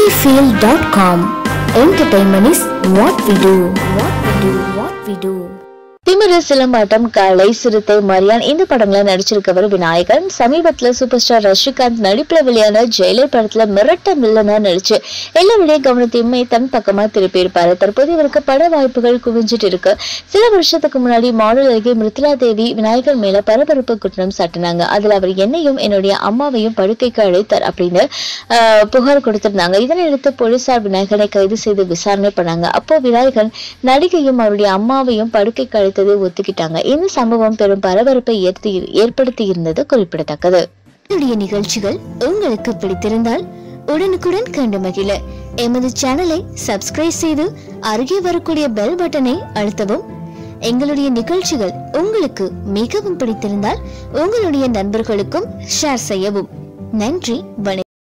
sunnyfield.com. Entertainment is what we do. What we do. What we do. திமிரு சிலம்பாட்டம் கலை சிறுத்தை மரியான் இந்த படங்கள நடிச்சிருக்கவர் விநாயகன் சமீபத்துல சூப்பர் ஸ்டார் ரஜினிகாந்த் நடிப்புல வெளியான ஜெயிலர் படத்துல மிரட்ட வில்லனா நடிச்சு எல்லாருடைய கவனத்தையுமே தன் பக்கமா திருப்பி இருப்பாரு தற்போது இவருக்கு பட வாய்ப்புகள் குவிஞ்சிட்டு இருக்கு சில வருஷத்துக்கு முன்னாடி மாடல் அருகே மிருத்லா தேவி விநாயகர் மேல பரபரப்பு குற்றம் சாட்டினாங்க அதுல அவர் என்னையும் என்னுடைய அம்மாவையும் படுக்கைக்கு அழைத்தார் அப்படின்னு ஆஹ், புகார் கொடுத்திருந்தாங்க இதனையடுத்து போலீசார் விநாயகனை கைது செய்து விசாரணை பண்ணாங்க அப்போ விநாயகன் நடிகையும் அவருடைய அம்மாவையும் படுக்கைக்கு அழைத்ததை ஒத்துக்கிட்டாங்க இந்த சம்பவம் பெரும் பரபரப்பை ஏற்படுத்தி ஏற்படுத்தி இருந்தது குறிப்பிடத்தக்கது என்னுடைய நிகழ்ச்சிகள் உங்களுக்கு பிடித்திருந்தால் உடனுக்குடன் கண்டு மகிழ எமது சேனலை சப்ஸ்கிரைப் செய்து அருகே வரக்கூடிய பெல் பட்டனை அழுத்தவும் எங்களுடைய நிகழ்ச்சிகள் உங்களுக்கு மிகவும் பிடித்திருந்தால் உங்களுடைய நண்பர்களுக்கும் ஷேர் செய்யவும் நன்றி வணக்கம்